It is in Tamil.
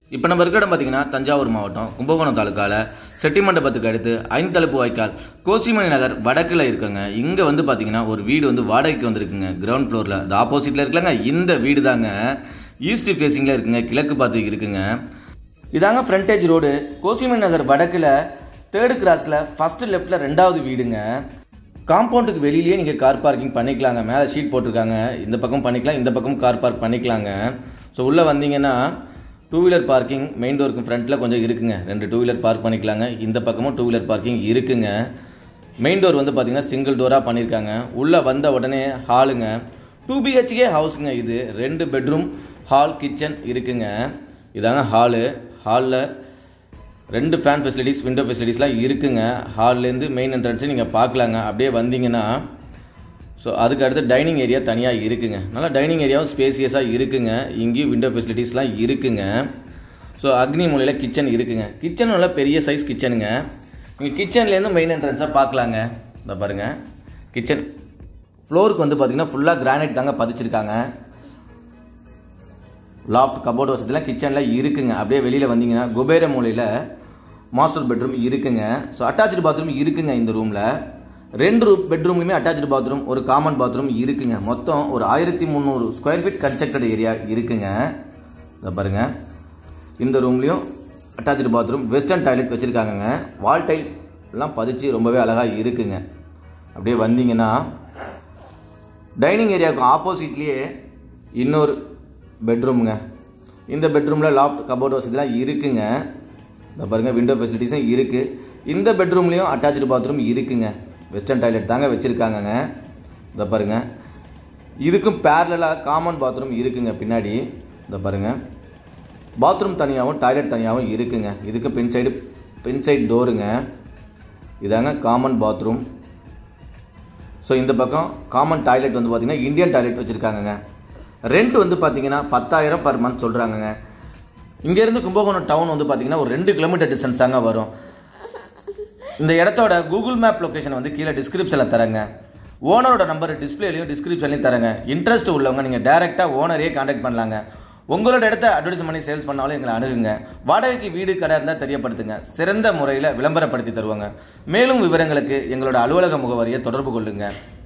இப்போ நம்ம இருக்கிற இடம் பார்த்தீங்கன்னா தஞ்சாவூர் மாவட்டம் கும்பகோணம் தாலுக்காவில் செட்டிமண்டபத்துக்கு அடுத்து ஐந்தலைப்பு வாய்க்கால் கோசிமணி நகர் வடக்கில் இருக்குங்க இங்கே வந்து பார்த்தீங்கன்னா ஒரு வீடு வந்து வாடகைக்கு வந்திருக்குங்க கிரவுண்ட் ஃப்ளோரில் அது ஆப்போசிட்டில் இருக்கலங்க இந்த வீடு தாங்க ஈஸ்ட் ஃபேஸிங்கில் இருக்குங்க கிழக்கு பார்த்து இருக்குங்க இதாங்க ஃப்ரண்டேஜ் ரோடு கோசிமணி நகர் வடக்கில் தேர்டு கிராஸில் ஃபஸ்ட்டு லெஃப்ட்டில் ரெண்டாவது வீடுங்க காம்பவுண்டுக்கு வெளியிலேயே நீங்கள் கார் பார்க்கிங் பண்ணிக்கலாங்க மேலே ஷீட் போட்டிருக்காங்க இந்த பக்கம் பண்ணிக்கலாம் இந்த பக்கம் கார் பார்க் பண்ணிக்கலாங்க ஸோ உள்ளே வந்தீங்கன்னா டூ வீலர் பார்க்கிங் மெயின் டோருக்கு ஃப்ரண்ட்டில் கொஞ்சம் இருக்குங்க ரெண்டு டூ வீலர் பார்க் பண்ணிக்கலாங்க இந்த பக்கமும் டூ வீலர் பார்க்கிங் இருக்குங்க மெயின் டோர் வந்து பார்த்தீங்கன்னா சிங்கிள் டோராக பண்ணியிருக்காங்க உள்ளே வந்த உடனே ஹாலுங்க டூ பிஹெச்கே ஹவுஸுங்க இது ரெண்டு பெட்ரூம் ஹால் கிச்சன் இருக்குங்க இதாங்க ஹாலு ஹாலில் ரெண்டு ஃபேன் ஃபெசிலிட்டிஸ் விண்டோ ஃபெசிலிட்டிஸ்லாம் இருக்குங்க ஹால்லேருந்து மெயின் என்ட்ரன்ஸு நீங்கள் பார்க்கலாங்க அப்படியே வந்தீங்கன்னா ஸோ அதுக்கு அடுத்து டைனிங் ஏரியா தனியாக இருக்குங்க நல்லா டைனிங் ஏரியாவும் ஸ்பேசியஸாக இருக்குங்க இங்கேயும் விண்டோ ஃபெசிலிட்டிஸ்லாம் இருக்குங்க ஸோ அக்னி மூலையில் கிச்சன் இருக்குங்க கிச்சன் நல்லா பெரிய சைஸ் கிச்சனுங்க நீங்கள் கிச்சன்லேருந்து மெயின் என்ட்ரன்ஸாக பார்க்கலாங்க இந்த பாருங்கள் கிச்சன் ஃப்ளோருக்கு வந்து பார்த்தீங்கன்னா ஃபுல்லாக கிரானைட் தாங்க பதிச்சிருக்காங்க லாஃப்ட் கபோர்டு வசதிலாம் கிச்சனில் இருக்குங்க அப்படியே வெளியில் வந்தீங்கன்னா குபேர மூலையில் மாஸ்டர் பெட்ரூம் இருக்குங்க ஸோ அட்டாச்சு பாத்ரூம் இருக்குங்க இந்த ரூமில் ரெண்டு ரூம் பெட்ரூம்லையுமே அட்டாச்சு பாத்ரூம் ஒரு காமன் பாத்ரூம் இருக்குங்க மொத்தம் ஒரு ஆயிரத்தி முந்நூறு ஸ்கொயர் ஃபீட் கன்ஸ்ட்ரக்டட் ஏரியா இருக்குங்க இதை பாருங்க இந்த ரூம்லேயும் அட்டாச்சு பாத்ரூம் வெஸ்டர்ன் டாய்லெட் வச்சுருக்காங்கங்க வால் டைல் எல்லாம் பதிச்சு ரொம்பவே அழகாக இருக்குங்க அப்படியே வந்தீங்கன்னா டைனிங் ஏரியாவுக்கு ஆப்போசிட்லேயே இன்னொரு பெட்ரூமுங்க இந்த பெட்ரூமில் லாஃப்ட் கபோர்ட் வசதிலாம் இருக்குங்க இந்த பாருங்கள் விண்டோ ஃபெசிலிட்டிஸும் இருக்குது இந்த பெட்ரூம்லேயும் அட்டாச்சு பாத்ரூம் இருக்குங்க வெஸ்டர்ன் டாய்லெட் தாங்க வச்சுருக்காங்கங்க இந்த பாருங்கள் இதுக்கும் பேரலாக காமன் பாத்ரூம் இருக்குங்க பின்னாடி இந்த பாருங்கள் பாத்ரூம் தனியாகவும் டாய்லெட் தனியாகவும் இருக்குங்க இதுக்கு பின் சைடு பின் சைடு டோருங்க இதாங்க காமன் பாத்ரூம் ஸோ இந்த பக்கம் காமன் டாய்லெட் வந்து பார்த்தீங்கன்னா இந்தியன் டாய்லெட் வச்சுருக்காங்கங்க ரெண்ட் வந்து பார்த்தீங்கன்னா பத்தாயிரம் பர் மந்த் சொல்கிறாங்கங்க இங்கேருந்து கும்பகோணம் டவுன் வந்து பார்த்தீங்கன்னா ஒரு ரெண்டு கிலோமீட்டர் டிஸ்டன்ஸ் தாங்க வரும் இந்த இடத்தோட கூகுள் மேப் லொக்கேஷன் வந்து கீழே டிஸ்கிரிப்ஷனில் தரேங்க ஓனரோட நம்பர் டிஸ்பிளேலையும் டிஸ்கிரிப்ஷன்லையும் தரேங்க இன்ட்ரெஸ்ட் உள்ளவங்க நீங்கள் டேரெக்டாக ஓனரையே காண்டாக்ட் பண்ணலாங்க உங்களோட இடத்த அட்வர்டைஸ் பண்ணி சேல்ஸ் பண்ணாலும் எங்களை அணுகுங்க வாடகைக்கு வீடு கடை இருந்தால் தெரியப்படுத்துங்க சிறந்த முறையில் விளம்பரப்படுத்தி தருவாங்க மேலும் விவரங்களுக்கு எங்களோட அலுவலக முகவரியை தொடர்பு கொள்ளுங்க